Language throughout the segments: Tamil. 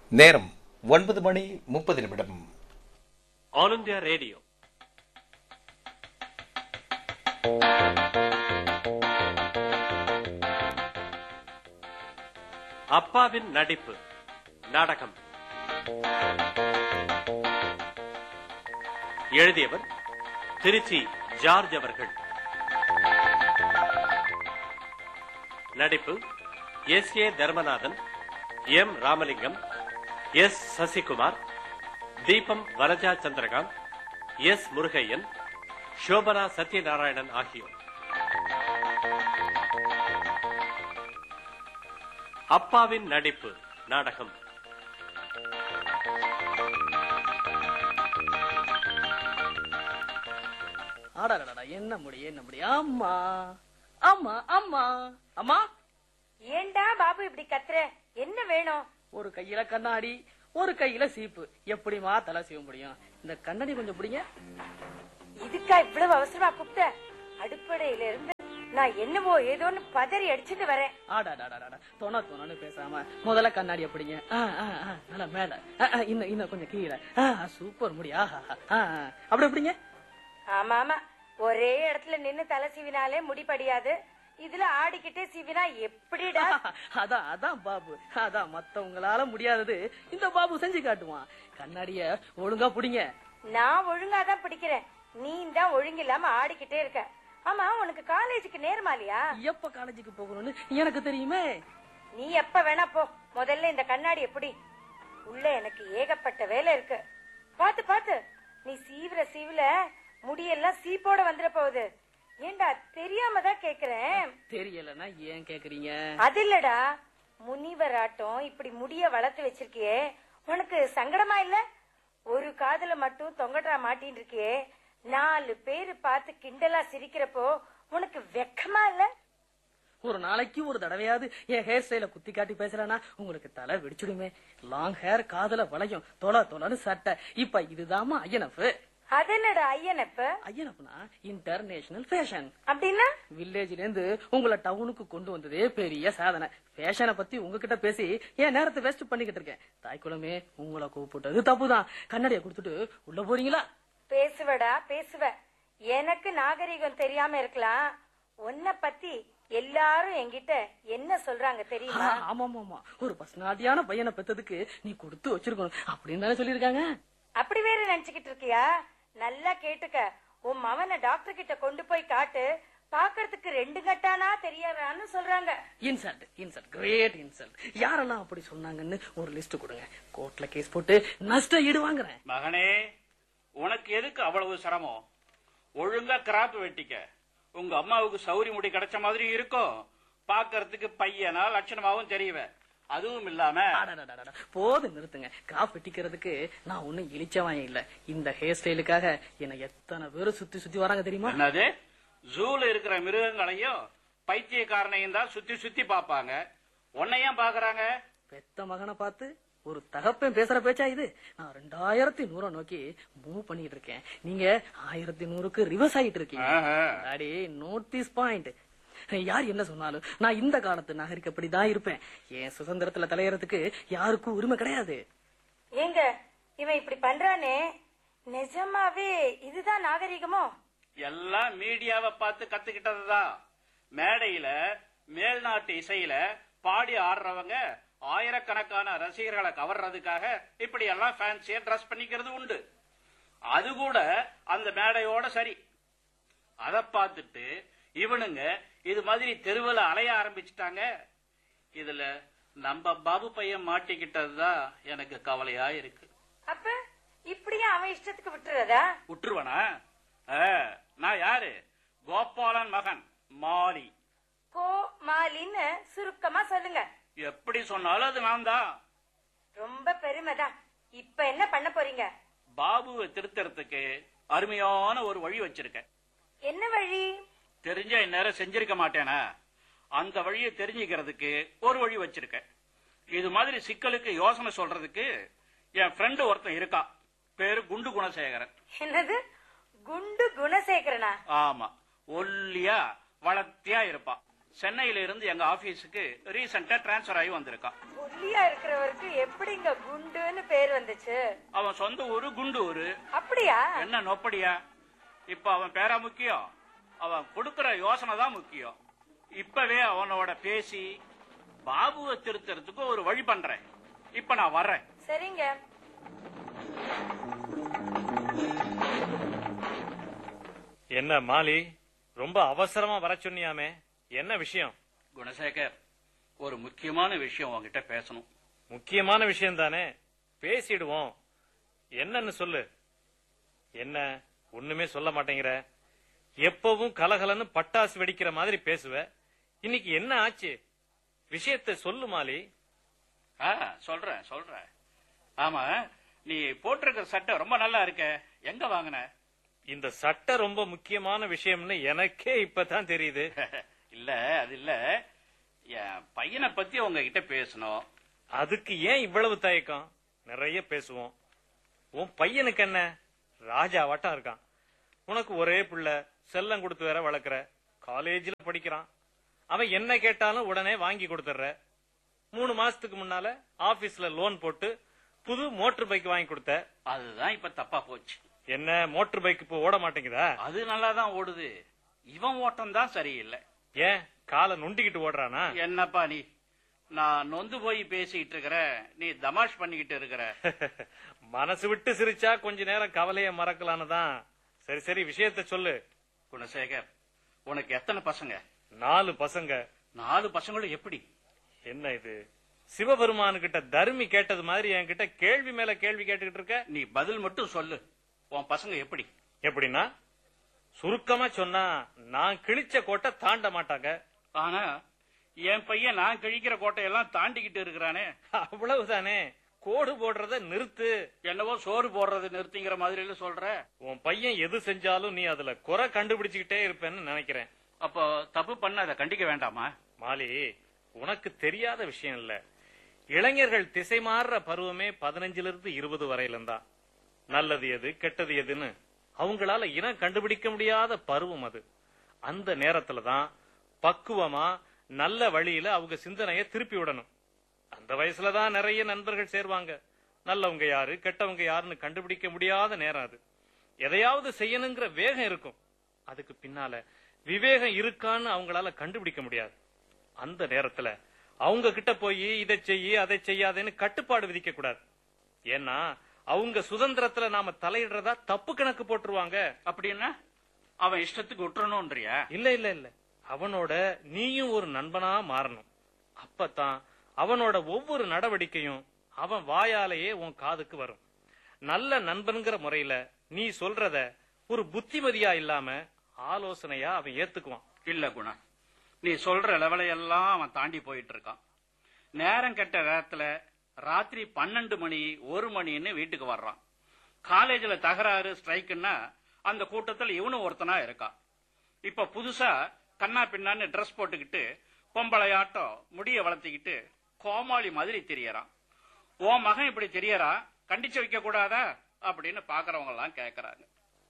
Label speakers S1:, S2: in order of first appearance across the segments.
S1: நேரம் ஒன்பது மணி முப்பது நிமிடம்
S2: ஆல் இந்தியா ரேடியோ அப்பாவின் நடிப்பு நாடகம் எழுதியவர் திருச்சி ஜார்ஜ் அவர்கள் நடிப்பு S A Dharmanathan M Ramalingam S Sasikumar Deepam வரஜா Chandrakanth S Murugaiyan Sobana Sathyanarayanan ஆகியோர் அப்பாவின் நடிப்பு நாடகம்
S3: ஆடாடா என்ன முடி என்ன முடி ஆமா ஆமா ஆமா அம்மா
S4: ஏன்டா பாபு இப்படி கத்துற என்ன வேணும்
S3: ஒரு கையில கண்ணாடி ஒரு கையில சீப்பு எப்படிமா தலை செய்ய முடியும் இந்த கண்ணாடி கொஞ்சம் பிடிங்க
S4: இதுக்கா இவ்வளவு அவசரமா கூப்பிட்ட அடுப்படையில இருந்து நான் என்னவோ ஏதோன்னு பதறி அடிச்சுட்டு வரேன்
S3: ஆடாடாடாடா தொண தொணன்னு பேசாம முதல்ல கண்ணாடி பிடிங்க ஆ, ஆ, ஆ, நல்லா மேல ஆ, ஆ, இன்னும் இன்னும் கொஞ்சம் கீழே ஆ, ஆ, சூப்பர் முடி ஆஹா ஆ, ஆ. அப்படி எப்படிங்க
S4: ஆமா ஆமா ஒரே இடத்துல நின்னு தலை சீவினாலே முடிப்படியாது இதுல ஆடிக்கிட்டே சீவினா எப்படிடா
S3: அதான் அதான் பாபு அதான் மத்தவங்களால முடியாதது இந்த பாபு செஞ்சு காட்டுவான் கண்ணாடிய ஒழுங்கா பிடிங்க
S4: நான் ஒழுங்காதான் பிடிக்கிறேன் நீ தான் ஒழுங்கில்லாம ஆடிக்கிட்டே இருக்க ஆமா உனக்கு காலேஜுக்கு நேர்மாலியா
S3: எப்ப காலேஜுக்கு போகணும்னு எனக்கு தெரியுமே
S4: நீ எப்ப வேணா போ முதல்ல இந்த கண்ணாடி எப்படி உள்ள எனக்கு ஏகப்பட்ட வேலை இருக்கு பாத்து பாத்து நீ சீவுற சீவுல முடியெல்லாம் சீப்போட வந்துட போகுது ஏண்டா தெரியாம தான் கேக்குறேன்
S3: தெரியலன்னா ஏன் கேக்குறீங்க
S4: அது இல்லடா முனிவராட்டம் இப்படி முடிய வளர்த்து வச்சிருக்கியே உனக்கு சங்கடமா இல்ல ஒரு காதுல மட்டும் தொங்கட்டா மாட்டின்னு இருக்கியே நாலு பேரு பார்த்து கிண்டலா சிரிக்கிறப்போ உனக்கு வெக்கமா இல்ல
S3: ஒரு நாளைக்கு ஒரு தடவையாவது என் ஹேர் ஸ்டைல குத்தி காட்டி பேசுறேன்னா உங்களுக்கு தலை வெடிச்சிடுமே லாங் ஹேர் காதுல வளையும் தொலை தொலைன்னு சட்டை இப்ப இதுதாம்மா ஐயனப்
S4: அது என்னடா ஐயனப்ப
S3: ஐயனப்னா இன்டர்நேஷனல் ஃபேஷன்
S4: அப்படின்னா
S3: வில்லேஜ்ல இருந்து உங்களை டவுனுக்கு கொண்டு வந்ததே பெரிய சாதனை ஃபேஷனை பத்தி உங்ககிட்ட பேசி என் நேரத்தை வேஸ்ட் பண்ணிக்கிட்டு இருக்கேன் தாய்க்குளமே உங்களை கூப்பிட்டது தப்புதான் கண்ணாடியை கொடுத்துட்டு உள்ள போறீங்களா
S4: பேசுவடா பேசுவ எனக்கு நாகரிகம் தெரியாம இருக்கலாம் உன்னை பத்தி எல்லாரும் என்கிட்ட என்ன சொல்றாங்க தெரியுமா
S3: ஆமா ஆமா ஆமா ஒரு பர்சனாலிட்டியான பையனை பெத்ததுக்கு நீ கொடுத்து வச்சிருக்கணும் அப்படின்னு தானே சொல்லியிருக்காங்க
S4: அப்படி வேற நினைச்சுக்கிட்டு இருக்கியா நல்லா கேட்டுக்க உன் மவனை டாக்டர் கிட்ட கொண்டு போய் காட்டு பாக்குறதுக்கு ரெண்டு கட்டானா தெரியறான்னு சொல்றாங்க
S3: இன்சல்ட் இன்சல்ட் கிரேட் இன்சல்ட் யாரெல்லாம் அப்படி சொன்னாங்கன்னு ஒரு லிஸ்ட் கொடுங்க கோர்ட்ல கேஸ் போட்டு நஷ்ட ஈடு வாங்குறேன்
S5: மகனே உனக்கு எதுக்கு அவ்வளவு சிரமம் ஒழுங்கா கிராப் வெட்டிக்க உங்க அம்மாவுக்கு சௌரி முடி கிடைச்ச மாதிரி இருக்கும் பாக்கறதுக்கு பையனா லட்சணமாவும் தெரியவ அதுவும் இல்லாம
S3: அடடடடட, போதும் நிறுத்துங்க கிராப் வெட்டிக்கிறதுக்கு நான் ஒண்ணும் இழிச்சவன் இல்ல இந்த ஹேர் ஸ்டைலுக்காக என்ன எத்தனை பேரும் சுத்தி சுத்தி வராங்க தெரியுமா
S5: என்னது ஜூல இருக்கிற மிருகங்களையும் பைத்தியக்காரனையும் தான் சுத்தி சுத்தி பாப்பாங்க உன்னையும் பாக்குறாங்க
S3: பெத்த மகனை பார்த்து ஒரு தகப்பன் பேசுற பேச்சா இது நான் ரெண்டாயிரத்தி நூற நோக்கி மூவ் பண்ணிட்டு இருக்கேன் நீங்க ஆயிரத்தி நூறுக்கு ரிவர்ஸ் ஆயிட்டு இருக்கீங்க
S5: ஆஹா.
S3: அடே நோட் திஸ் பாயிண்ட் யார் என்ன சொன்னாலும் நான் இந்த காலத்து நாகரிகப்படி தான் இருப்பேன் என் சுதந்திரத்துல தலையறதுக்கு யாருக்கும் உரிமை கிடையாது
S4: ஏங்க இவன் இப்படி பண்றானே நிஜமாவே இதுதான் நாகரிகமோ
S5: எல்லாம் மீடியாவை பார்த்து கத்துக்கிட்டதுதான் மேடையில மேல்நாட்டு இசையில பாடி ஆடுறவங்க ஆயிரக்கணக்கான ரசிகர்களை கவர்றதுக்காக இப்படி எல்லாம் ஃபேன்சியா ட்ரெஸ் பண்ணிக்கிறது உண்டு அது கூட அந்த மேடையோட சரி அத பார்த்துட்டு இவனுங்க இது மாதிரி தெருவில் அலைய ஆரம்பிச்சிட்டாங்க இதுல நம்ம பாபு பையன் மாட்டிக்கிட்டதுதான் எனக்கு கவலையா இருக்கு
S4: அப்ப இப்படியே அவன் இஷ்டத்துக்கு விட்டுறதா
S5: விட்டுருவனா ஆ, நான் யாரு கோபாலன் மகன் மாலி
S4: கோ மாலின்னு சுருக்கமா சொல்லுங்க
S5: எப்படி சொன்னாலும் அது நான் தான்
S4: ரொம்ப பெருமைதான் இப்ப என்ன பண்ண போறீங்க
S5: பாபுவை திருத்தறதுக்கு அருமையான ஒரு வழி வச்சிருக்கேன்
S4: என்ன வழி
S5: தெரிஞ்ச இந்நேரம் செஞ்சிருக்க மாட்டேனா அந்த வழியை தெரிஞ்சுக்கிறதுக்கு ஒரு வழி வச்சிருக்கேன் இது மாதிரி சிக்கலுக்கு யோசனை சொல்றதுக்கு என் ஃப்ரெண்டு ஒருத்தன் இருக்கான் பேரு குண்டு குணசேகரன்
S4: என்னது குண்டு குணசேகரனா
S5: ஆமா ஒல்லியா வளர்த்தியா இருப்பான் சென்னையில இருந்து எங்க ஆபீஸுக்கு ரீசெண்டா டிரான்ஸ்ஃபர் ஆகி வந்திருக்கான்
S4: ஒல்லியா இருக்கிறவருக்கு எப்படிங்க குண்டுன்னு பேர் வந்துச்சு
S5: அவன் சொந்த ஊரு குண்டு ஊரு
S4: அப்படியா
S5: என்ன நொப்படியா இப்ப அவன் பேரா முக்கியம் அவன் கொடுக்கிற யோசனை தான் முக்கியம் இப்பவே அவனோட பேசி பாபுவை திருத்தறதுக்கு ஒரு வழி பண்றேன் இப்ப நான் வர்றேன்
S4: சரிங்க
S6: என்ன மாலி ரொம்ப அவசரமா வர சொன்னியாமே என்ன விஷயம்
S5: குணசேகர் ஒரு முக்கியமான விஷயம் உன்கிட்ட பேசணும்
S6: முக்கியமான விஷயம் தானே பேசிடுவோம் என்னன்னு சொல்லு என்ன ஒண்ணுமே சொல்ல மாட்டேங்கிற எப்பவும் கலகலன்னு பட்டாசு வெடிக்கிற மாதிரி பேசுவ இன்னைக்கு என்ன ஆச்சு விஷயத்தை சொல்லு மாலி
S5: ஆ சொல்றேன் சொல்றேன் ஆமா நீ போட்டிருக்கிற சட்டை ரொம்ப நல்லா இருக்க எங்க வாங்கின
S6: இந்த சட்டை ரொம்ப முக்கியமான விஷயம்னு எனக்கே இப்பதான் தெரியுது
S5: இல்ல அது இல்ல என் பையனை பத்தி உங்ககிட்ட பேசணும்
S6: அதுக்கு ஏன் இவ்வளவு தயக்கம் நிறைய பேசுவோம் உன் பையனுக்கு என்ன ராஜாவாட்டம் இருக்கான் உனக்கு ஒரே பிள்ளை செல்லம் கொடுத்து வேற வளர்க்குற காலேஜ்ல படிக்கிறான் அவன் என்ன கேட்டாலும் உடனே வாங்கி கொடுத்துட்ற மூணு மாசத்துக்கு முன்னால ஆபீஸ்ல லோன் போட்டு புது மோட்டர் பைக் வாங்கி கொடுத்த
S5: அதுதான் இப்ப தப்பா போச்சு
S6: என்ன மோட்டர் பைக் இப்போ ஓட மாட்டேங்குதா
S5: அது நல்லா தான் ஓடுது இவன் ஓட்டம் தான் சரியில்லை
S6: ஏன் காலை நொண்டிக்கிட்டு ஓடுறானா
S5: என்னப்பா நீ நான் நொந்து போய் பேசிட்டு இருக்கிற நீ தமாஷ் பண்ணிக்கிட்டு இருக்கிற
S6: மனசு விட்டு சிரிச்சா கொஞ்ச நேரம் கவலைய மறக்கலான்னு தான் சரி சரி விஷயத்த சொல்லு
S5: குணசேகர் உனக்கு எத்தனை பசங்க
S6: நாலு பசங்க
S5: நாலு பசங்களும் எப்படி
S6: என்ன இது சிவபெருமானு கிட்ட தர்மி கேட்டது மாதிரி என்கிட்ட கேள்வி மேல கேள்வி கேட்டுக்கிட்டு இருக்க
S5: நீ பதில் மட்டும் சொல்லு உன் பசங்க எப்படி
S6: எப்படின்னா சுருக்கமா சொன்னா நான் கிழிச்ச கோட்டை தாண்ட மாட்டாங்க
S5: ஆனா என் பையன் நான் கழிக்கிற கோட்டையெல்லாம் தாண்டிக்கிட்டு இருக்கிறானே
S6: அவ்வளவுதானே கோடு போடுறத நிறுத்து
S5: என்னவோ சோறு போடுறது நிறுத்திங்கிற மாதிரி எல்லாம் சொல்ற
S6: உன் பையன் எது செஞ்சாலும் நீ அதுல குறை கண்டுபிடிச்சுக்கிட்டே இருப்பேன்னு நினைக்கிறேன்
S5: அப்போ தப்பு பண்ண அதை கண்டிக்க வேண்டாமா
S6: மாலி உனக்கு தெரியாத விஷயம் இல்ல இளைஞர்கள் திசை மாறுற பருவமே பதினஞ்சுல இருந்து இருபது வரையிலும் தான் நல்லது எது கெட்டது எதுன்னு அவங்களால இனம் கண்டுபிடிக்க முடியாத பருவம் அது அந்த நேரத்துல தான் பக்குவமா நல்ல வழியில அவங்க சிந்தனைய திருப்பி விடணும் அந்த வயசுல தான் நிறைய நண்பர்கள் சேருவாங்க நல்லவங்க யாரு கெட்டவங்க யாருன்னு கண்டுபிடிக்க முடியாத நேரம் அது எதையாவது செய்யணுங்கிற வேகம் இருக்கும் அதுக்கு பின்னால விவேகம் இருக்கான்னு அவங்களால கண்டுபிடிக்க முடியாது அந்த நேரத்துல அவங்க கிட்ட போய் இதை செய்யி அதை செய்யாதேன்னு கட்டுப்பாடு விதிக்க கூடாது ஏன்னா அவங்க சுதந்திரத்துல நாம தலையிடுறதா தப்பு கணக்கு போட்டுருவாங்க
S5: அப்படின்னா அவன் இஷ்டத்துக்கு விட்டுறணும்ன்றியா
S6: இல்ல இல்ல இல்ல அவனோட நீயும் ஒரு நண்பனா மாறணும் அப்பதான் அவனோட ஒவ்வொரு நடவடிக்கையும் அவன் வாயாலேயே உன் காதுக்கு வரும் நல்ல நண்பன்கிற முறையில நீ சொல்றத ஒரு புத்திமதியா இல்லாம ஆலோசனையா அவன் ஏத்துக்குவான்
S5: இல்ல குணா நீ சொல்ற லெவலை எல்லாம் அவன் தாண்டி போயிட்டு இருக்கான் நேரம் கெட்ட நேரத்துல ராத்திரி பன்னெண்டு மணி ஒரு மணின்னு வீட்டுக்கு வர்றான் காலேஜ்ல தகராறு ஸ்ட்ரைக்குன்னா அந்த கூட்டத்தில் இவனும் ஒருத்தனா இருக்கான் இப்ப புதுசா கண்ணா பின்னான்னு ட்ரெஸ் போட்டுக்கிட்டு பொம்பளையாட்டம் முடிய வளர்த்திக்கிட்டு கோமாளி மாதிரி தெரியறான் உன் மகன் இப்படி தெரியறான் கண்டிச்சு வைக்க கூடாதா அப்படின்னு பாக்குறவங்க எல்லாம் கேக்குறாங்க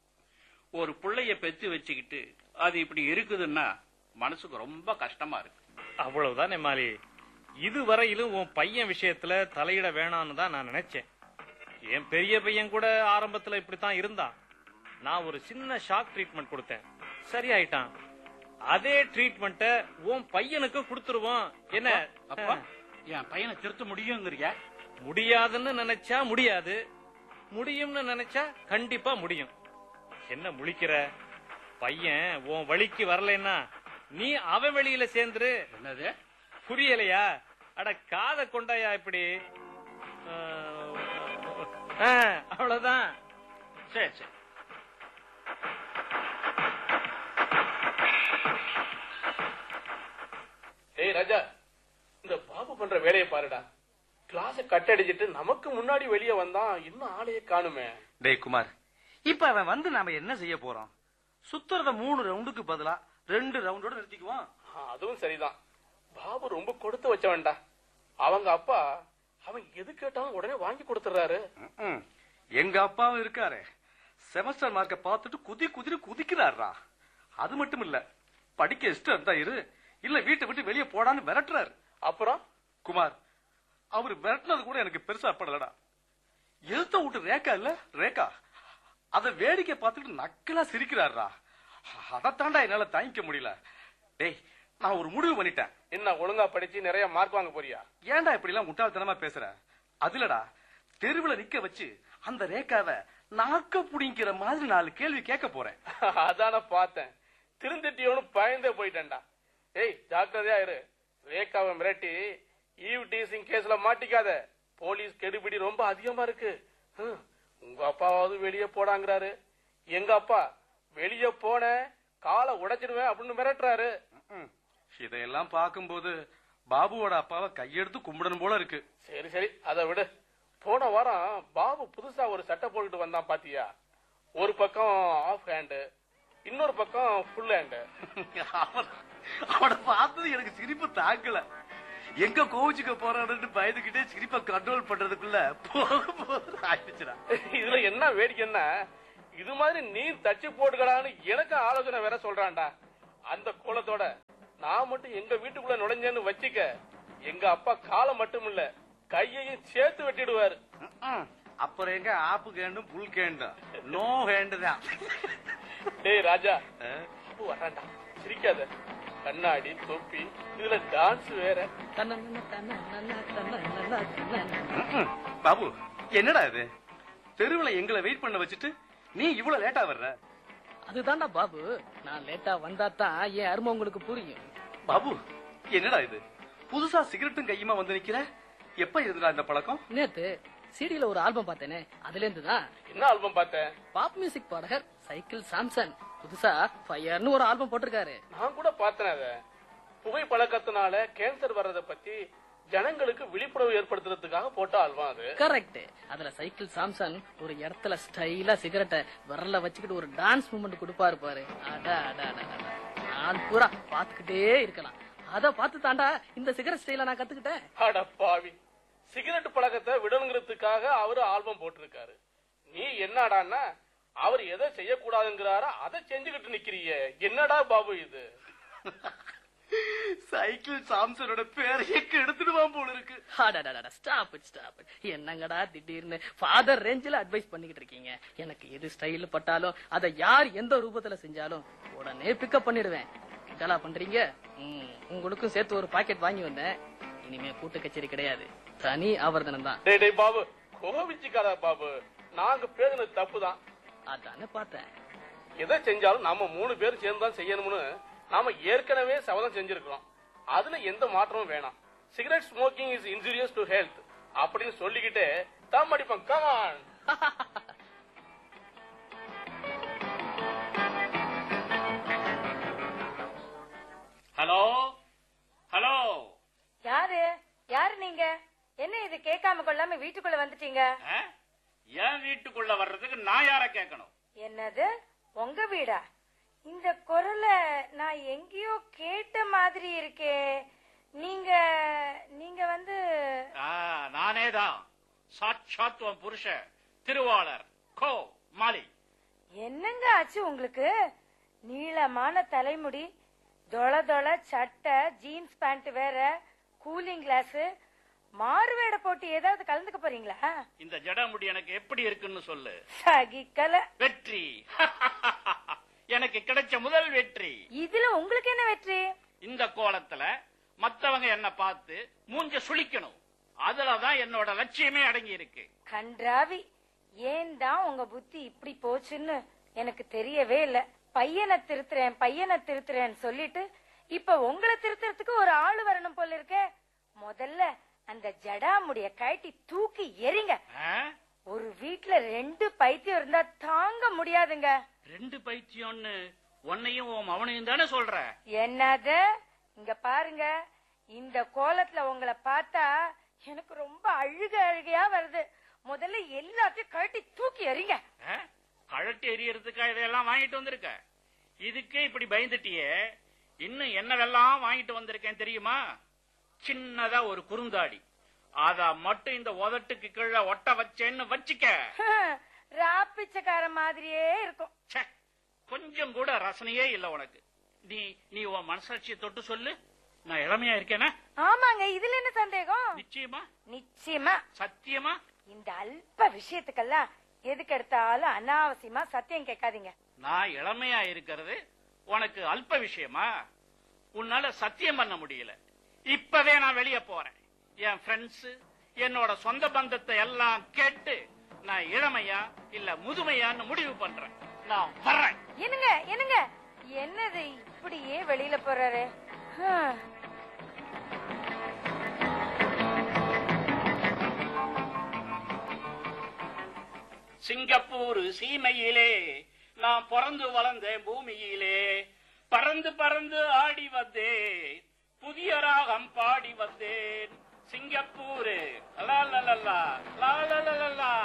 S5: ஒரு புள்ளைய பெத்து வச்சுக்கிட்டு அது இப்படி இருக்குதுன்னா மனசுக்கு ரொம்ப கஷ்டமா இருக்கு
S6: அவ்வளவுதான் மாலி இதுவரையிலும் உன் பையன் விஷயத்துல தலையிட வேணாம்னு தான் நான் நினைச்சேன் என் பெரிய பையன் கூட ஆரம்பத்துல இப்படித்தான் இருந்தான் நான் ஒரு சின்ன ஷாக் ட்ரீட்மெண்ட் கொடுத்தேன் சரியாயிட்டான் அதே ட்ரீட்மெண்ட்ட உன் பையனுக்கு கொடுத்துருவோம் என்ன
S5: அப்பா என் பையனை திருத்த முடியுங்கிறியா
S6: முடியாதுன்னு நினைச்சா முடியாது முடியும்னு நினைச்சா கண்டிப்பா முடியும் என்ன முழிக்கிற பையன் உன் வழிக்கு வரலைன்னா நீ அவன் வெளியில சேர்ந்துரு
S5: என்னது
S6: புரியலையா அட காத கொண்டாயா இப்படி அஹ், ஆ, அவ்வளவுதான்
S5: சரி சரி
S7: ஏய் ராஜா இந்த பாபு பண்ற வேலையை பாருடா கிளாஸ கட் அடிச்சிட்டு நமக்கு முன்னாடி வெளியே வந்தான் இன்னும் ஆளையே காணுமே
S8: டேய் குமார் இப்ப அவன் வந்து நாம என்ன செய்ய போறோம் சுத்துறத மூணு ரவுண்டுக்கு பதிலா ரெண்டு ரவுண்டோட நிறுத்திக்குவோம்
S7: ஆ, அதுவும் சரிதான் பாபு ரொம்ப கொடுத்து வச்சவன்டா அவங்க அப்பா அவன் எது கேட்டாலும் உடனே வாங்கி கொடுத்துறாரு
S8: ம்ம். எங்க அப்பாவும் இருக்காரு செமஸ்டர் மார்க்க பார்த்துட்டு குதி குதிரை குதிக்கிறாரா அது மட்டும் இல்ல படிக்க இஷ்டம் இருந்தா இரு இல்ல வீட்டை விட்டு வெளியே போடான்னு மிரட்டுறாரு
S7: அப்புறம்
S8: குமார் அவர் மிரட்டினது கூட எனக்கு பெருசா படலடா எழுத்த விட்டு ரேக்கா இல்ல ரேக்கா அத வேடிக்கை பார்த்துட்டு நக்கலா சிரிக்கிறாருடா அதத்தாண்டா என்னால தாங்கிக்க முடியல டேய் நான் ஒரு முடிவு பண்ணிட்டேன்
S7: என்ன ஒழுங்கா படிச்சு நிறைய மார்க் வாங்க போறியா
S8: ஏன்டா இப்படி எல்லாம் முட்டாள்தனமா பேசுற அதுலடா தெருவுல நிக்க வச்சு அந்த ரேக்காவை நாக்க புடிங்கிற மாதிரி நாலு கேள்வி கேட்க போறேன்
S7: அதான பார்த்தேன் திருந்திட்டியோன்னு பயந்தே போயிட்டேன்டா ஏய் ஜாக்கிரதையா இரு ரேகாவை மிரட்டி ஈவ் டீசிங் கேஸ்ல மாட்டிக்காத போலீஸ் கெடுபிடி ரொம்ப அதிகமா இருக்கு ஹம், உங்க அப்பாவாவது வெளியே போடாங்கிறாரு எங்க அப்பா வெளியே போன காலை உடைச்சிடுவேன் அப்படின்னு மிரட்டுறாரு
S8: ம்ம். இதையெல்லாம் பார்க்கும்போது பாபுவோட அப்பாவை கையெடுத்து கும்பிடணும் போல இருக்கு
S7: சரி சரி அதை விடு போன வாரம் பாபு புதுசா ஒரு சட்டை போட்டுட்டு வந்தான் பாத்தியா ஒரு பக்கம் ஆஃப் ஹேண்டு இன்னொரு பக்கம் ஃபுல் ஹேண்டு
S8: அவன் அவனை பார்த்தது எனக்கு சிரிப்பு தாக்கல எங்க கோவிச்சுக்க போறான்னு பயந்துகிட்டே சிரிப்பை கண்ட்ரோல் பண்றதுக்குள்ள போக போக ஆயிடுச்சுடா
S7: இதுல என்ன வேடிக்கைன்னா இது மாதிரி நீ தச்சு போட்டுக்கடான்னு எனக்கு ஆலோசனை வேற சொல்றான்டா அந்த கோலத்தோட நான் மட்டும் எங்க வீட்டுக்குள்ள நுழைஞ்சேன்னு வச்சுக்க எங்க அப்பா காலை மட்டும் இல்ல கையையும் சேர்த்து வெட்டிடுவாரு
S8: ம்ம். அப்புறம் எங்க ஆப்பு கேண்டும் புல் கேண்டும் நோ ஹேண்டு தான்
S7: டேய் ராஜா பாபு வரான்டா சிரிக்காத கண்ணாடி தொப்பி இதுல டான்ஸ் வேற
S3: தன்னன்னா, தன்னன்னா, தன்னன்னா, தன்னன்னா.
S8: ம்ம். பாபு என்னடா இது தெருவுல எங்களை வெயிட் பண்ண வச்சுட்டு நீ இவ்வளவு லேட்டா வர்ற
S3: அதுதான்டா பாபு நான் லேட்டா வந்தா தான் என் அருமை உங்களுக்கு புரியும்
S8: பாபு என்னடா இது புதுசா சிகரெட்டும் கையுமா வந்து நிக்கிற எப்ப இருந்துடா இந்த பழக்கம்
S3: நேத்து சிடில ஒரு ஆல்பம் பார்த்தேனே அதுல இருந்து தான்
S7: என்ன ஆல்பம் பார்த்தேன்
S3: பாப் மியூசிக் பாடகர் சைக்கிள் சாம்சன் புதுசா ஃபயர்னு ஒரு ஆல்பம் போட்டிருக்காரு
S7: நான் கூட பார்த்தேன் அத புகை பழக்கத்தினால கேன்சர் வர்றத பத்தி ஜனங்களுக்கு விழிப்புணர்வு ஏற்படுத்துறதுக்காக போட்ட ஆல்பம் அது
S3: கரெக்ட் அதுல சைக்கிள் சாம்சன் ஒரு இடத்துல ஸ்டைலா சிகரெட்டை விரல்ல வச்சுக்கிட்டு ஒரு டான்ஸ் மூமெண்ட் கொடுப்பாரு பாரு அடா அடா அடா, அடா. நாள் பூரா பாத்துக்கிட்டே இருக்கலாம் அத பார்த்து தாண்டா இந்த சிகரெட் ஸ்டைல நான் கத்துக்கிட்டேன்
S7: அட பாவி சிகரெட் பழக்கத்தை விடணுங்கிறதுக்காக அவரு ஆல்பம் போட்டிருக்காரு நீ என்னடான்னா அவர் எதை செய்யக்கூடாதுங்கிறாரோ அதை செஞ்சுக்கிட்டு நிக்கிறியே என்னடா பாபு இது
S8: சைக்கிள் சாம்சனோட பேரையே கெடுத்துடுவான் போல இருக்கு
S3: ஸ்டாப் ஸ்டாப் என்னங்கடா திடீர்னு ஃபாதர் ரேஞ்சில அட்வைஸ் பண்ணிக்கிட்டு இருக்கீங்க எனக்கு எது ஸ்டைல் பட்டாலும் அதை யார் எந்த ரூபத்துல செஞ்சாலும் உடனே பிக்கப் பண்ணிடுவேன் இதெல்லா பண்றீங்க ம், உங்களுக்கும் சேர்த்து ஒரு பாக்கெட் வாங்கி வந்தேன் இனிமே கூட்டு கச்சேரி கிடையாது தனி ஆவர்தனம் தான்
S7: டேய் டேய் பாபு கோபிச்சுக்காத பாபு நாங்க பேசுனது தப்புதான்
S3: அதானே பார்த்தேன்
S7: எதை செஞ்சாலும் நாம மூணு பேர் சேர்ந்து தான் செய்யணும்னு நாம ஏற்கனவே சபதம் செஞ்சிருக்கிறோம் அதுல எந்த மாற்றமும் வேணாம் cigarette smoking is injurious to health அப்படின்னு சொல்லிக்கிட்டே தம் அடிப்போம் கமான்
S5: ஹலோ ஹலோ
S4: யாரு யாரு நீங்க என்ன இது கேட்காம கொள்ளாம வீட்டுக்குள்ள வந்துட்டீங்க
S5: ஆ? என் வீட்டுக்குள்ள வர்றதுக்கு நான் யார கேட்கணும்
S4: என்னது உங்க வீடா இந்த குரலை நான் எங்கேயோ கேட்ட மாதிரி இருக்கே நீங்க நீங்க வந்து
S5: நானே தான் சாட்சாத் உன் புருஷன் திருவாளர் கோ மாலி
S4: என்னங்க ஆச்சு உங்களுக்கு நீளமான தலைமுடி தொள தொள சட்டை ஜீன்ஸ் பேண்ட் வேற கூலிங் கிளாஸ் மாறுவேட போட்டு ஏதாவது கலந்துக்க போறீங்களா
S5: இந்த ஜடாமுடி எனக்கு எப்படி இருக்குன்னு சொல்லு
S4: சகிக்கல
S5: வெற்றி எனக்கு கிடைச்ச முதல் வெற்றி
S4: இதுல உங்களுக்கு என்ன வெற்றி
S5: இந்த கோலத்துல மத்தவங்க என்ன பார்த்து மூஞ்ச சுளிக்கணும் அதுலதான் என்னோட லட்சியமே அடங்கி இருக்கு
S4: கன்றாவி ஏன் தான் உங்க புத்தி இப்படி போச்சுன்னு எனக்கு தெரியவே இல்ல பையனை திருத்துறேன் பையனை திருத்துறேன்னு சொல்லிட்டு இப்ப உங்களை திருத்துறதுக்கு ஒரு ஆளு வரணும் போல இருக்கே முதல்ல அந்த ஜடாமுடிய கழட்டி தூக்கி எறிங்க
S5: ஆ?
S4: ஒரு வீட்ல ரெண்டு பைத்தியம் இருந்தா தாங்க முடியாதுங்க
S5: ரெண்டு பைத்தியம்னு உன்னையும் உன் மவனையும் தானே சொல்ற
S4: என்னது இங்க பாருங்க இந்த கோலத்துல உங்களை பார்த்தா எனக்கு ரொம்ப அழுக அழுகையா வருது முதல்ல எல்லாத்தையும் கழட்டி தூக்கி எறிங்க
S5: ஆ? கழட்டி எறியறதுக்கா இதெல்லாம் வாங்கிட்டு வந்திருக்க இதுக்கே இப்படி பயந்துட்டியே இன்னும் என்னவெல்லாம் வாங்கிட்டு வந்திருக்கேன் தெரியுமா சின்னதா ஒரு குறுந்தாடி அத மட்டும் இந்த உதட்டுக்கு கீழே ஒட்ட வச்சேன்னு வச்சுக்க
S4: ராப்பிச்சக்கார மாதிரியே இருக்கும்
S5: ச்சே, கொஞ்சம் கூட ரசனையே இல்ல உனக்கு நீ நீ உன் மனசாட்சியை தொட்டு சொல்லு நான் இளமையா இருக்கேனா
S4: ஆமாங்க இதுல என்ன சந்தேகம்
S5: நிச்சயமா
S4: நிச்சயமா
S5: சத்தியமா
S4: இந்த அல்ப விஷயத்துக்கெல்லாம் எதுக்கு எடுத்தாலும் அனாவசியமா சத்தியம் கேட்காதீங்க
S5: நான் இளமையா இருக்கிறது உனக்கு அல்ப விஷயமா உன்னால சத்தியம் பண்ண முடியல இப்பவே நான் வெளியே போறேன் என் ஃப்ரெண்ட்ஸ் என்னோட சொந்த பந்தத்தை எல்லாம் கேட்டு நான் இளமையா இல்ல முதுமையான்னு முடிவு பண்றேன் நான் வர்றேன்
S4: என்னங்க என்னங்க என்னது இப்படியே வெளியில போறாரு ஹம்.
S5: சிங்கப்பூர் சீமையிலே நான் பிறந்து வளர்ந்தேன் பூமியிலே பறந்து பறந்து ஆடி வந்தேன் புதிய ராகம் பாடி வந்தேன் சிங்கப்பூர் லா லா லா லா, லா லா லா லா லா.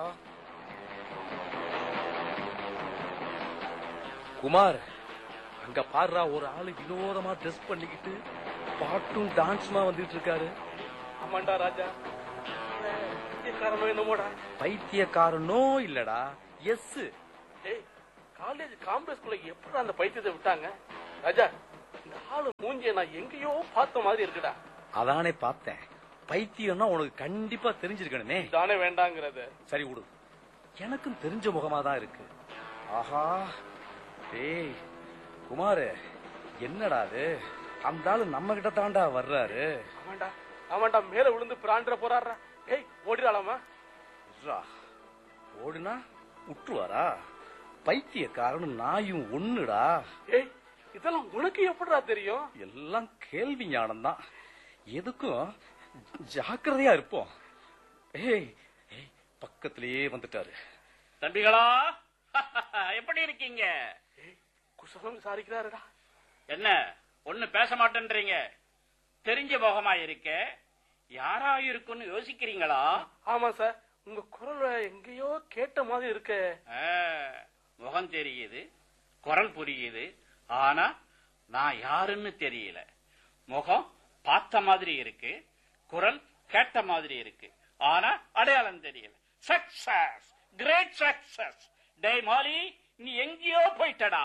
S8: குமார் அங்க பாருடா ஒரு ஆளு வினோதமா ட்ரெஸ் பண்ணிக்கிட்டு பாட்டும் டான்ஸுமா வந்துட்டு இருக்காரு ஆமாண்டா ராஜா பைத்தியக்காரனோ என்னமோடா பைத்தியக்காரனோ இல்லடா எஸ்
S7: ஏய் காலேஜ் காம்பஸ்குள்ள எப்படி அந்த பைத்தியத்தை விட்டாங்க ராஜா இந்த ஆளு மூஞ்சிய நான் எங்கேயோ பார்த்த மாதிரி இருக்குடா
S8: அதானே பார்த்தேன் பைத்தியம்னா உனக்கு கண்டிப்பா தெரிஞ்சிருக்கணுமே
S7: தானே வேண்டாங்கிறத
S8: சரி விடு எனக்கும் தெரிஞ்ச முகமா தான் இருக்கு ஆஹா டேய் குமார் என்னடா அது அந்த ஆளு நம்ம கிட்ட தாண்டா வர்றாரு
S7: ஆமாண்டா ஆமாண்டா மேல விழுந்து பிராண்டுற போறாரா ஏய் ஓடிடாலாமா
S8: இருடா. ஓடுனா விட்டுருவாரா பைத்தியக்காரனும் நாயும் ஒண்ணுடா
S7: ஏய் இதெல்லாம் உனக்கு எப்படிடா தெரியும்
S8: எல்லாம் கேள்வி ஞானம் தான் எதுக்கும் ஜாக்கிரதையா இருப்போம் ஏய் ஏய், பக்கத்திலேயே வந்துட்டாரு
S5: தம்பிகளா எப்படி இருக்கீங்க
S7: குசலம் விசாரிக்கிறாருடா
S5: என்ன ஒண்ணு பேச மாட்டேன்றீங்க தெரிஞ்ச முகமா இருக்க யாரா இருக்குன்னு யோசிக்கிறீங்களா
S7: ஆமா சார் உங்க குரல் எங்கேயோ கேட்ட மாதிரி இருக்கு
S5: ஆ, முகம் தெரியுது குரல் புரியுது ஆனா நான் யாருன்னு தெரியல முகம் பார்த்த மாதிரி இருக்கு குரல் கேட்ட மாதிரி இருக்கு ஆனா அடையாளம் தெரியல சக்சஸ் கிரேட் சக்சஸ் டேய் மாலி நீ எங்கேயோ போயிட்டடா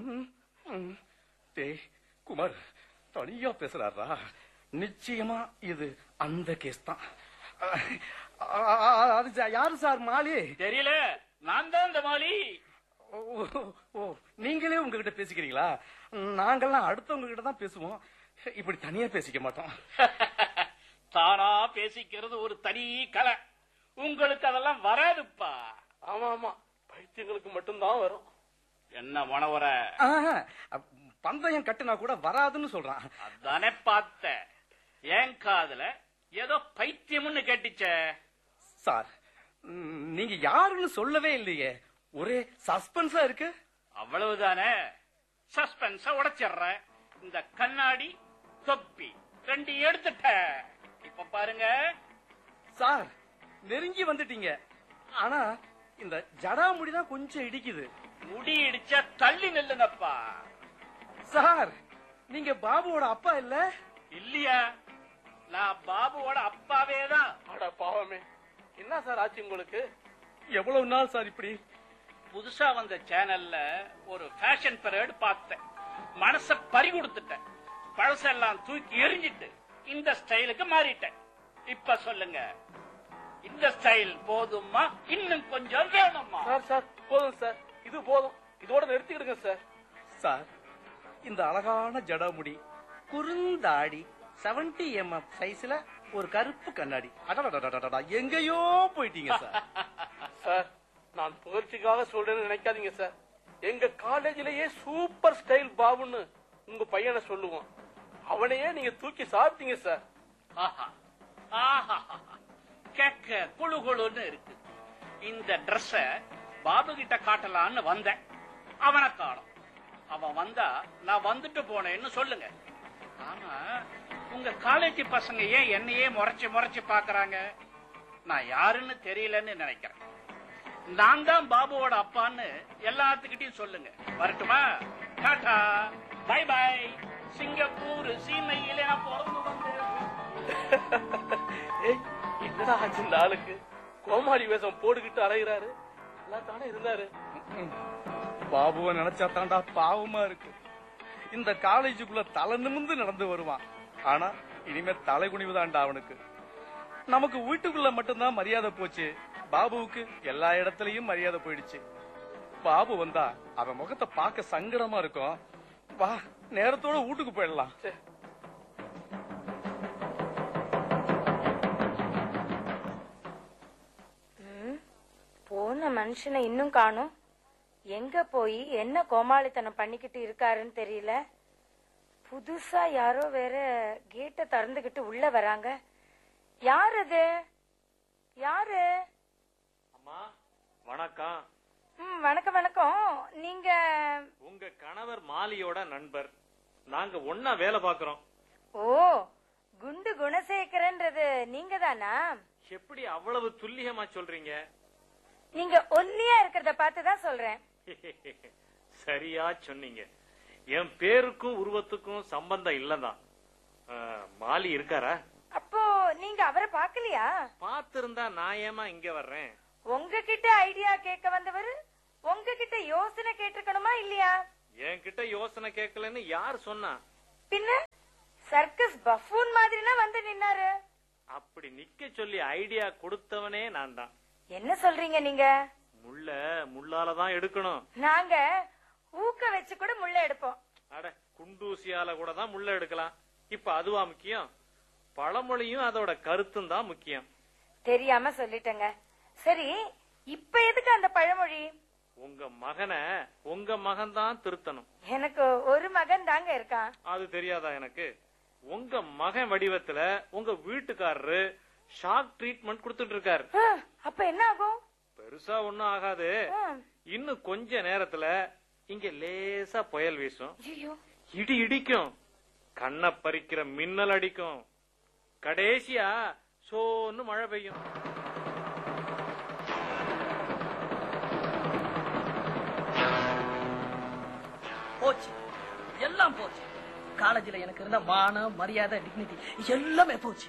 S8: டேய் குமார் தனியா பேசுறாரா நிச்சயமா இது அந்த கேஸ் தான் அ- அ- அது ஜா- யாரு சார் மாலி
S5: தெரியல நான் தான் இந்த மாலி
S8: ஓ, ஓ, ஓ நீங்களே உங்ககிட்ட பேசிக்கிறீங்களா நாங்கெல்லாம் அடுத்தவங்க கிட்ட தான் பேசுவோம் இப்படி தனியா பேசிக்க மாட்டோம்
S5: தானா பேசிக்கிறது ஒரு தனி கலை உங்களுக்கு அதெல்லாம் வராதுப்பா
S7: ஆமா ஆமா பைத்தியங்களுக்கு மட்டும்தான் வரும்
S5: என்ன மனவர
S8: ஆஹா, பந்தயம் கட்டுனா கூட வராதுன்னு சொல்றான்
S5: அதானே பார்த்த என் காதுல ஏதோ பைத்தியம்னு கேட்டுச்சே
S8: சார் ம், நீங்க யாருன்னு சொல்லவே இல்லையே ஒரே சஸ்பென்ஸா இருக்கு
S5: அவ்வளவுதானே சஸ்பென்ஸ உடைச்சிடுறேன் இந்த கண்ணாடி தொப்பி ரெண்டு எடுத்துட்ட இப்ப பாருங்க
S8: சார் நெருங்கி வந்துட்டீங்க ஆனா இந்த ஜடாமுடி தான் கொஞ்சம் இடிக்குது
S5: முடி இடிச்சா தள்ளி நில்லுங்கப்பா
S8: சார் நீங்க பாபுவோட அப்பா இல்ல
S5: இல்லையா நான் பாபுவோட அப்பாவே தான்
S7: அட பாவமே என்ன சார் ஆச்சு உங்களுக்கு
S8: எவ்வளவு நாள் சார் இப்படி
S5: புதுசா வந்த சேனல்ல ஒரு ஃபேஷன் பரேட் பார்த்தேன் மனச பறி கொடுத்துட்டேன் பழசெல்லாம் தூக்கி எறிஞ்சிட்டு இந்த ஸ்டைலுக்கு மாறிட்டேன் இப்ப சொல்லுங்க இந்த ஸ்டைல் போதுமா இன்னும் கொஞ்சம் வேணுமா
S7: சார் சார் போதும் சார் இது போதும் இதோட நிறுத்திக்கிடுங்க சார்
S8: சார் இந்த அழகான ஜடாமுடி குறுந்தாடி 70 எம்எம் சைஸ்ல ஒரு கருப்பு கண்ணாடி அடடடடடடா, எங்கேயோ போயிட்டீங்க சார்
S7: சார் நான் புகழ்ச்சிக்காக சொல்றேன்னு நினைக்காதீங்க சார் எங்க காலேஜிலேயே சூப்பர் ஸ்டைல் பாபுன்னு உங்க பையனை சொல்லுவோம் அவனையே நீங்க தூக்கி சாப்பிட்டீங்க சார்
S5: ஆஹா ஆஹா கேட்க குழு குழுன்னு இருக்கு இந்த Dress-அ பாபு கிட்ட காட்டலான்னு வந்தேன் அவனை காணோம் அவன் வந்தா நான் வந்துட்டு போனேன்னு சொல்லுங்க ஆமா உங்க காலேஜ் பசங்க ஏன் என்னையே முறைச்சு முறைச்சு பாக்குறாங்க நான் யாருன்னு தெரியலன்னு நினைக்கிறேன் நான் தான் பாபுவோட அப்பான்னு எல்லாத்துக்கிட்டையும் சொல்லுங்க வரட்டுமா டாடா பை பை சிங்கப்பூர் சீமையில நான் பிறந்து வந்தேன்
S7: ஏய் என்னடா ஆச்சு இந்த ஆளுக்கு கோமாளி வேஷம் போட்டுக்கிட்டு அலைகிறாரு நல்லா தானே இருந்தாரு
S8: பாபுவை நினைச்சா தாண்டா பாவமா இருக்கு இந்த காலேஜுக்குள்ள தலை நிமிந்து நடந்து வருவான் ஆனா இனிமே தலைகுனிவுதான்டா அவனுக்கு நமக்கு வீட்டுக்குள்ள மட்டும்தான் மரியாதை போச்சு பாபுவுக்கு எல்லா இடத்துலயும் மரியாதை போயிடுச்சு பாபு வந்தா அவன் முகத்தை பார்க்க சங்கடமா இருக்கும் வா நேரத்தோட வீட்டுக்கு போயிடலாம்
S4: போன மனுஷனை இன்னும் காணும் எங்க போய் என்ன கோமாளித்தனம் பண்ணிக்கிட்டு இருக்காருன்னு தெரியல புதுசா யாரோ வேற கேட்ட திறந்துகிட்டு உள்ள வராங்க யார் அது யாரு
S6: அம்மா வணக்கம்
S4: ம் வணக்கம் வணக்கம் நீங்க
S6: உங்க கணவர் மாலியோட நண்பர் நாங்க ஒன்னா வேலை பாக்குறோம்
S4: ஓ குண்டு குணசேகரன்றது நீங்க தானா
S6: எப்படி அவ்வளவு துல்லியமா சொல்றீங்க
S4: நீங்க ஒல்லியா இருக்கிறத பார்த்து தான் சொல்றேன்
S6: சரியா சொன்னீங்க என் பேருக்கும் உருவத்துக்கும் சம்பந்தம் இல்லதான் ஆ, மாலி இருக்காரா
S4: அப்போ நீங்க அவரை பார்க்கலையா
S6: பாத்திருந்தா நான் ஏமா இங்க வர்றேன்
S4: உங்ககிட்ட ஐடியா கேட்க வந்தவர் உங்ககிட்ட யோசனை கேட்டிருக்கணுமா இல்லையா
S6: என்கிட்ட யோசனை கேட்கலன்னு யார் சொன்னா
S4: பின்ன சர்க்கஸ் பஃபூன் மாதிரிலாம் வந்து நின்னாரு
S6: அப்படி நிக்க சொல்லி ஐடியா கொடுத்தவனே நான் தான்
S4: என்ன சொல்றீங்க நீங்க
S6: முள்ள முள்ளால தான் எடுக்கணும்
S4: நாங்க ஊக்க வச்சு கூட முள்ள எடுப்போம்
S6: அட குண்டூசியால கூட தான் முள்ள எடுக்கலாம் இப்ப அதுவா முக்கியம் பழமொழியும் அதோட கருத்தும் தான் முக்கியம்
S4: தெரியாம சொல்லிட்டேங்க சரி இப்ப எதுக்கு அந்த பழமொழி
S6: உங்க மகனை உங்க மகன் தான் திருத்தணும்
S4: எனக்கு ஒரு மகன் தாங்க இருக்கான்
S6: அது தெரியாதா எனக்கு உங்க மகன் வடிவத்துல உங்க வீட்டுக்காரரு ஷாக் ட்ரீட்மெண்ட் கொடுத்துட்டு இருக்காரு
S4: ஆ, அப்ப என்ன ஆகும்
S6: பெருசா ஒண்ணும் ஆகாது
S4: ஆ,
S6: இன்னும் கொஞ்ச நேரத்துல இங்க லேசா புயல் வீசும்
S4: ஐயோ
S6: இடி இடிக்கும் கண்ணை பறிக்கிற மின்னல் அடிக்கும் கடைசியா சோன்னு மழை பெய்யும்
S3: போச்சு எல்லாம் போச்சு காலேஜ்ல எனக்கு இருந்த மானம் மரியாதை டிக்னிட்டி எல்லாமே போச்சு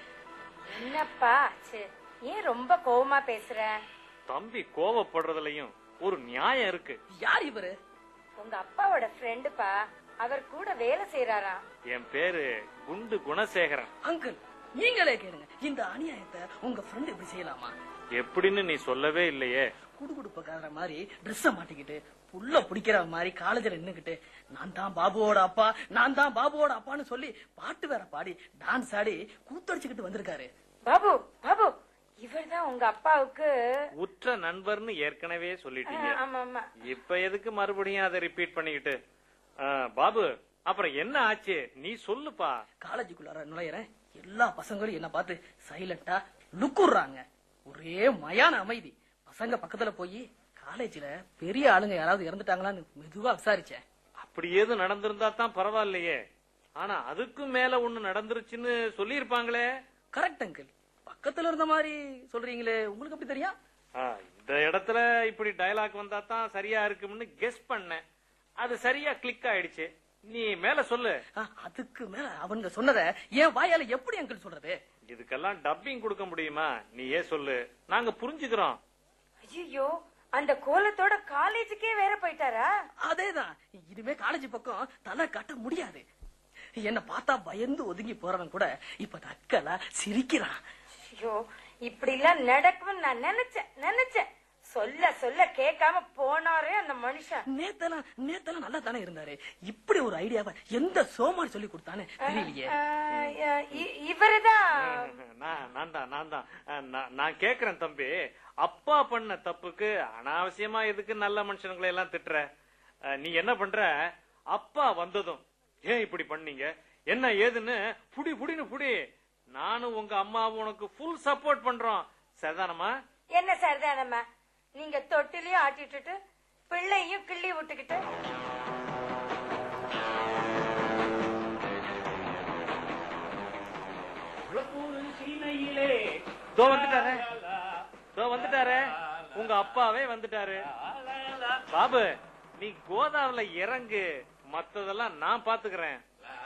S4: என்னப்பா ஆச்சு ஏன் ரொம்ப கோவமா பேசுற
S6: தம்பி கோவப்படுறதுலயும் ஒரு நியாயம் இருக்கு
S3: யார் இவரு
S4: உங்க அப்பாவோட ஃப்ரெண்டுப்பா அவர் கூட வேலை செய்யறாராம்
S6: என் பேரு குண்டு குணசேகரன்
S3: அங்கிள் நீங்களே கேளுங்க இந்த அநியாயத்தை உங்க ஃப்ரெண்ட் இப்படி செய்யலாமா
S6: எப்படின்னு நீ சொல்லவே இல்லையே
S3: குடுகுடுப்பக்கார மாதிரி ட்ரெஸ் மாட்டிக்கிட்டு புல்ல பிடிக்கிற மாதிரி காலேஜ்ல நின்னுக்கிட்டு நான் தான் பாபுவோட அப்பா நான் தான் பாபுவோட அப்பான்னு சொல்லி பாட்டு வேற பாடி டான்ஸ் ஆடி கூத்தடிச்சுக்கிட்டு வந்திருக்காரு
S4: பாபு பாபு இவர்தான் உங்க அப்பாவுக்கு
S6: உற்ற நண்பர்னு ஏற்கனவே சொல்லிட்டீங்க
S4: ஆமா ஆமா
S6: இப்ப எதுக்கு மறுபடியும் அதை ரிப்பீட் பண்ணிக்கிட்டு ஆ, பாபு அப்புறம் என்ன ஆச்சு நீ சொல்லுப்பா
S3: காலேஜுக்குள்ளார நுழையிறேன் எல்லா பசங்களும் என்ன பார்த்து சைலண்டா லுக்குறாங்க ஒரே மயான அமைதி பசங்க பக்கத்துல போய் காலேஜ்ல பெரிய ஆளுங்க யாராவது இறந்துட்டாங்களான்னு மெதுவா விசாரிச்சேன்
S6: அப்படி ஏதும் நடந்திருந்தா தான் பரவாயில்லையே ஆனா அதுக்கும் மேல ஒண்ணு நடந்துருச்சுன்னு சொல்லியிருப்பாங்களே
S3: கரெக்ட் அங்கிள் பக்கத்துல இருந்த மாதிரி சொல்றீங்களே உங்களுக்கு எப்படி தெரியும்
S6: ஆ, இந்த இடத்துல இப்படி டயலாக் வந்தா தான் சரியா இருக்கும்னு கெஸ் பண்ணேன் அது சரியா கிளிக் ஆயிடுச்சு நீ மேல சொல்லு
S3: ஆ, அதுக்கு மேல அவங்க சொன்னத என் வாயால எப்படி அங்கிள் சொல்றது
S6: இதுக்கெல்லாம் டப்பிங் கொடுக்க முடியுமா நீ ஏன் சொல்லு நாங்க புரிஞ்சுக்கிறோம்
S4: ஐயோ அந்த கோலத்தோட காலேஜுக்கே வேற போயிட்டாரா
S3: அதேதான் இனிமே காலேஜ் பக்கம் தலை காட்ட முடியாது என்ன பார்த்தா பயந்து ஒதுங்கி போறவன் கூட இப்ப நக்கலா சிரிக்கிறான்
S4: ஐயோ இப்படி எல்லாம் நடக்கும்னு நான் நினைச்சேன் நினைச்சேன் சொல்ல சொல்ல கேட்காம போனாரே அந்த மனுஷன்
S3: நேத்தெல்லாம் நேத்தெல்லாம் நல்லா தானே இருந்தாரு இப்படி ஒரு ஐடியாவை எந்த சோமாரி சொல்லி கொடுத்தானே தெரியலையே
S4: ஆஹ், இ- இவருதான்
S6: நான் நான் தான் நான் தான் அஹ், நான்- நான் கேக்குறேன் தம்பி அப்பா பண்ண தப்புக்கு அனாவசியமா எதுக்கு நல்ல மனுஷனுங்களை எல்லாம் திட்டுற அஹ், நீ என்ன பண்ற அப்பா வந்ததும் ஏன் இப்படி பண்ணீங்க என்ன ஏதுன்னு புடி புடின்னு புடி நானும் உங்க அம்மாவும் உனக்கு ஃபுல் சப்போர்ட் பண்றோம் சரிதானம்மா
S4: என்ன சரிதானம்மா நீங்க தொட்டிலையும் ஆட்டிட்டு பிள்ளையும் கிள்ளி விட்டுக்கிட்டு
S6: தோ வந்துட்டாரே தோ வந்துட்டாரே உங்க அப்பாவே வந்துட்டாரு பாபு நீ கோதாவுல இறங்கு மத்ததெல்லாம் நான் பாத்துக்கிறேன்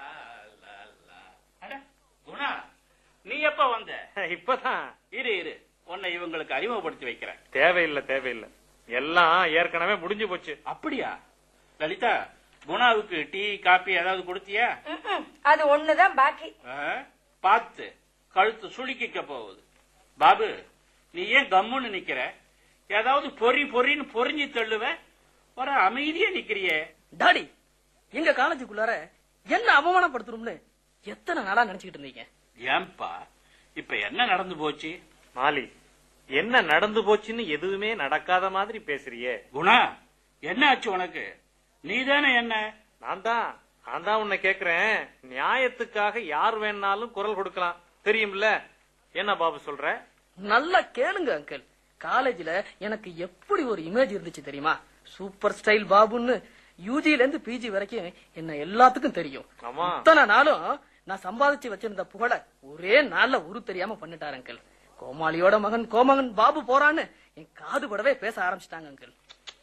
S5: அட, குணா நீ எப்ப வந்த
S6: இப்பதான்
S5: இரு இரு உன்னை இவங்களுக்கு அறிமுகப்படுத்தி வைக்கிறேன்
S6: தேவையில்லை தேவையில்லை எல்லாம் ஏற்கனவே முடிஞ்சு போச்சு
S5: அப்படியா லலிதா குணாவுக்கு டீ காபி ஏதாவது கொடுத்தியா
S4: ம்ம். அது ஒண்ணுதான் பாக்கி
S5: ஆ? பார்த்து கழுத்து சுளுக்கிக்க போகுது பாபு நீ ஏன் கம்முன்னு நிக்கிற ஏதாவது பொறி பொறின்னு பொறிஞ்சு தள்ளுவ ஒரு அமைதியா நிக்கிறியே
S3: டாடி எங்க காலேஜுக்குள்ளார என்ன அவமானப்படுத்தணும்னு எத்தனை நாளா நினைச்சுக்கிட்டு இருந்தீங்க
S5: ஏன்பா இப்ப என்ன நடந்து போச்சு
S6: மாலி என்ன நடந்து போச்சுன்னு எதுவுமே நடக்காத மாதிரி பேசுறியே
S5: குணா என்ன ஆச்சு உனக்கு நீதானே என்ன
S6: நான் தான் நான் தான் உன்னை கேக்குறேன் நியாயத்துக்காக யார் வேணாலும் குரல் கொடுக்கலாம் தெரியும்ல என்ன பாபு சொல்ற
S3: நல்லா கேளுங்க அங்கிள் காலேஜ்ல எனக்கு எப்படி ஒரு இமேஜ் இருந்துச்சு தெரியுமா சூப்பர் ஸ்டைல் பாபுன்னு யூஜில இருந்து பிஜி வரைக்கும் என்ன எல்லாத்துக்கும் தெரியும்
S6: ஆமா
S3: இத்தனை நாளும் நான் சம்பாதிச்சு வச்சிருந்த புகழ ஒரே நாள்ல உரு தெரியாம பண்ணிட்டாரு அங்கிள் கோமாளியோட மகன் கோமகன் பாபு போறான்னு என் காது படவே பேச ஆரம்பிச்சிட்டாங்க அங்கிள்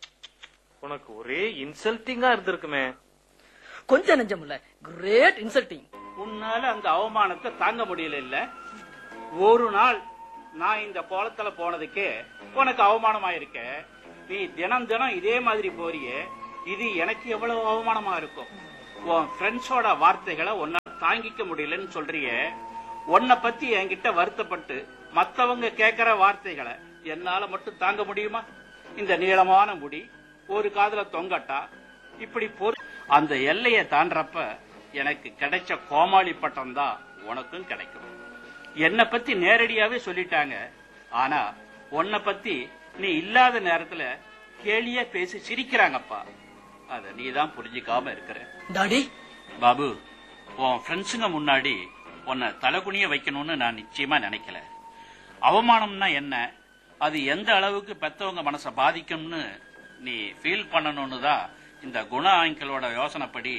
S6: உனக்கு ஒரே இன்சல்ட்டிங்கா இருந்திருக்குமே
S3: கொஞ்சம் நெஞ்சம் இல்ல கிரேட் இன்சல்ட்டிங்
S5: உன்னால அந்த அவமானத்தை தாங்க முடியல இல்ல ஒரு நாள் நான் இந்த கோலத்துல போனதுக்கே உனக்கு அவமானமா இருக்க நீ தினம் தினம் இதே மாதிரி போறியே இது எனக்கு எவ்வளவு அவமானமா இருக்கும் உன் ஃப்ரெண்ட்ஸோட வார்த்தைகளை உன்னால தாங்கிக்க முடியலன்னு சொல்றியே உன்னை பத்தி என்கிட்ட வருத்தப்பட்டு மத்தவங்க கேக்குற வார்த்தைகளை என்னால மட்டும் தாங்க முடியுமா இந்த நீளமான முடி ஒரு காதுல தொங்கட்டா இப்படி பொறு அந்த எல்லையை தாண்டறப்ப எனக்கு கிடைச்ச கோமாளி பட்டம் தான் உனக்கும் கிடைக்கும் என்னை பத்தி நேரடியாவே சொல்லிட்டாங்க ஆனா உன்னை பத்தி நீ இல்லாத நேரத்துல கேலியா பேசி சிரிக்கிறாங்கப்பா அத நீ தான் புரிஞ்சுக்காம இருக்கிற
S3: டாடி
S5: பாபு உன் ஃப்ரெண்ட்ஸுங்க முன்னாடி உன்னை தலைகுனிய வைக்கணும்னு நான் நிச்சயமா நினைக்கல அவமானம்னா என்ன அது எந்த அளவுக்கு பெத்தவங்க மனசை பாதிக்கும்னு நீ ஃபீல் பண்ணணும்னு தான் இந்த குண ஆங்கிளோட யோசனைப்படி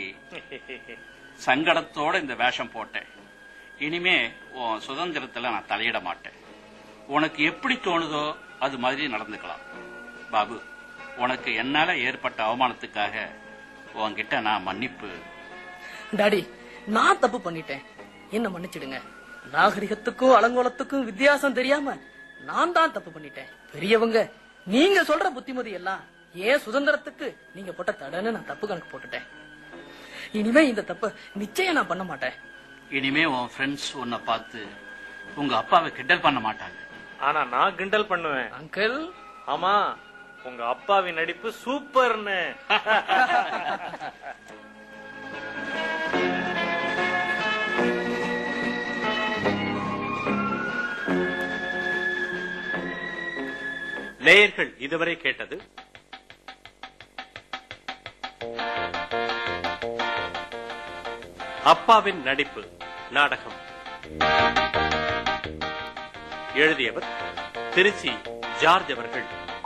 S5: சங்கடத்தோட இந்த வேஷம் போட்டேன் இனிமே உன் சுதந்திரத்துல நான் தலையிட மாட்டேன் உனக்கு எப்படி தோணுதோ அது மாதிரி நடந்துக்கலாம் பாபு உனக்கு என்னால ஏற்பட்ட அவமானத்துக்காக உன்கிட்ட நான் மன்னிப்பு
S3: டாடி நான் தப்பு பண்ணிட்டேன் என்ன மன்னிச்சிடுங்க நாகரிகத்துக்கும் அலங்கோலத்துக்கும் வித்தியாசம் தெரியாம நான் தான் தப்பு பண்ணிட்டேன் பெரியவங்க நீங்க சொல்ற புத்திமதி எல்லாம் ஏன் சுதந்திரத்துக்கு நீங்க போட்ட தடன்னு நான் தப்பு கணக்கு போட்டுட்டேன் இனிமே இந்த தப்ப நிச்சயம் நான் பண்ண மாட்டேன்
S5: இனிமே உன் ஃப்ரெண்ட்ஸ் உன்னை பார்த்து உங்க அப்பாவை கிண்டல் பண்ண மாட்டாங்க
S6: ஆனா நான் கிண்டல் பண்ணுவேன்
S3: அங்கிள்
S6: ஆமா உங்க அப்பாவின் நடிப்பு சூப்பர்னு
S2: நேயர்கள் இதுவரை கேட்டது அப்பாவின் நடிப்பு நாடகம் எழுதியவர் திருச்சி ஜார்ஜ் அவர்கள்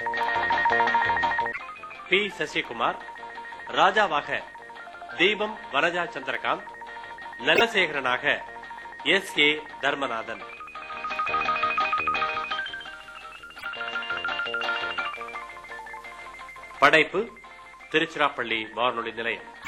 S2: பி சசிகுமார் ராஜாவாக தீபம் வரஜா சந்திரகாந்த் நலசேகரனாக எஸ் ஏ தர்மநாதன் படைப்பு திருச்சிராப்பள்ளி வானொலி நிலையம்